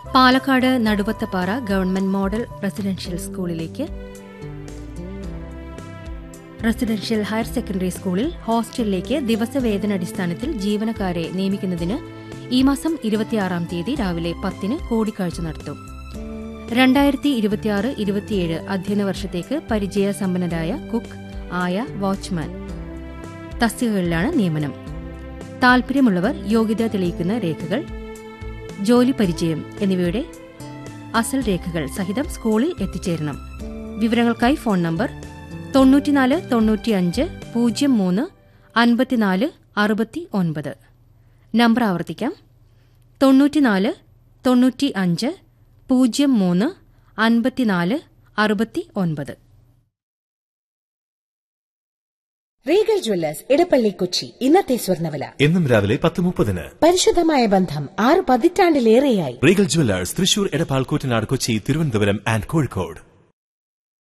Palakkad Naduvathappara government model residential സ്കൂളിലേക്ക് residential higher secondary സ്കൂളിൽ ഹോസ്റ്റലിലേക്ക് ദിവസവേതനടിസ്ഥാനത്തിൽ ജീവനക്കാരെ നിയമിക്കുന്നതിന് ഈ മാസം ഇരുപത്തിയാറാം തീയതി രാവിലെ പത്തിന് കൂടിക്കാഴ്ച നടത്തും രണ്ടായിരത്തി ഇരുപത്തിയാറ് ഇരുപത്തിയേഴ് അധ്യയന വർഷത്തേക്ക് പരിചയസമ്പന്നരായ കുക്ക് ആയ വാച്ച്മാൻ തസ്തികകളിലാണ് നിയമനം താൽപര്യമുള്ളവർ യോഗ്യത തെളിയിക്കുന്ന രേഖകൾ ജോലി പരിചയം എന്നിവയുടെ അസൽ രേഖകൾ സഹിതം സ്കൂളിൽ എത്തിച്ചേരണം വിവരങ്ങൾക്കായി ഫോൺ നമ്പർ തൊണ്ണൂറ്റിനാല് തൊണ്ണൂറ്റിയഞ്ച് പൂജ്യം മൂന്ന് അൻപത്തിനാല് അറുപത്തി ഒൻപത് നമ്പർ ആവർത്തിക്കാം തൊണ്ണൂറ്റിനാല് തൊണ്ണൂറ്റി അഞ്ച് പൂജ്യം മൂന്ന് അൻപത്തിനാല് അറുപത്തി ഒൻപത് റീഗൽ ജ്വല്ലേഴ്സ് ഇടപ്പള്ളി കൊച്ചി ഇന്നത്തെ സ്വർണ്ണവില എന്നും രാവിലെ പത്ത് മുപ്പതിന് പരിശുദ്ധമായ ബന്ധം ആറ് പതിറ്റാണ്ടിലേറെയായി Regal Jewellers Thrissur Edappal Koottanad Kochi Thiruvananthapuram and Kozhikode